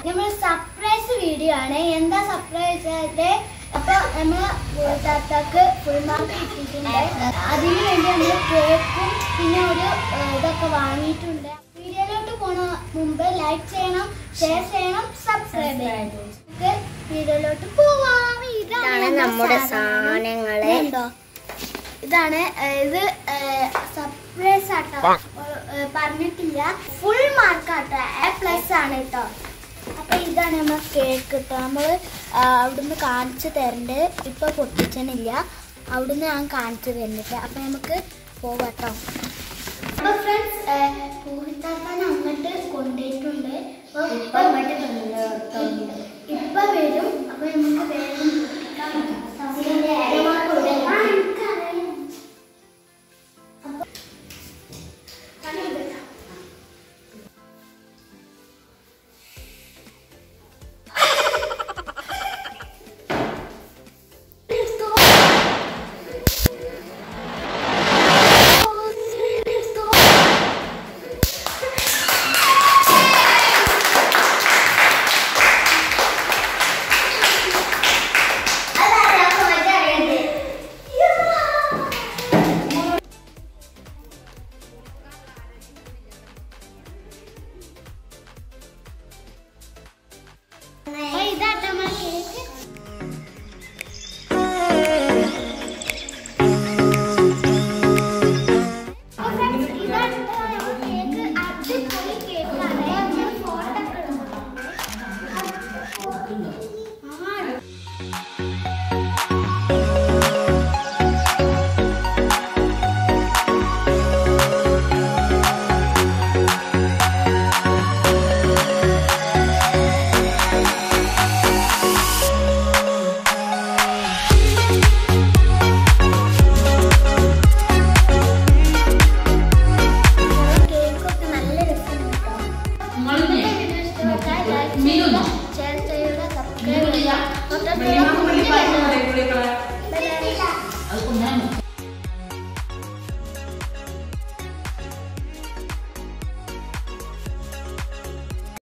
നമ്മൾ surprise video ആണ് എന്താ സർപ്രൈസ് അപ്പൊ നമ്മള് താത്താക്ക് ഫുൾ മാർക്ക് കിട്ടിയിട്ടുണ്ട് അതിനു വേണ്ടി നമ്മൾ കേക്കും പിന്നെ ഒരു ഏഹ്, ഇതൊക്കെ വാങ്ങിയിട്ടുണ്ട് വീഡിയോയിലോട്ട് പോണ മുമ്പ് ലൈക്ക് ചെയ്യണം ഷെയർ ചെയ്യണം സബ്സ്ക്രൈബ് ചെയ്യണം നമുക്ക് വീഡിയോയിലോട്ട് പോവാം ഇതാണ് നമ്മുടെ സാധനങ്ങള്. ഇതുണ്ടോ? ഇതാണ് ഏഹ്, ഇത് സർപ്രൈസ് ആട്ടോ ഏഹ്, പറഞ്ഞിട്ടില്ല ഫുൾ മാർക്ക് ആട്ടോ എ പ്ലസ് ആണ് കേട്ടോ അപ്പൊ ഇതാണ് നമ്മൾ കേക്ക് കേട്ടോ നമ്മള് ആ, അവിടുന്ന് കാണിച്ചു തരണ്ട് ഇപ്പൊ പൊട്ടിച്ചണില്ല അവിടുന്ന് ഞാൻ കാണിച്ചു തരുന്നില്ല അപ്പൊ നമുക്ക് പോവാട്ടോ അപ്പൊ ഫ്രണ്ട്സ് പൂഹിത്താക്കാൻ അങ്ങോട്ട് കൊണ്ടുപോയിട്ടുണ്ട് അപ്പൊ ഇപ്പൊ അങ്ങോട്ട്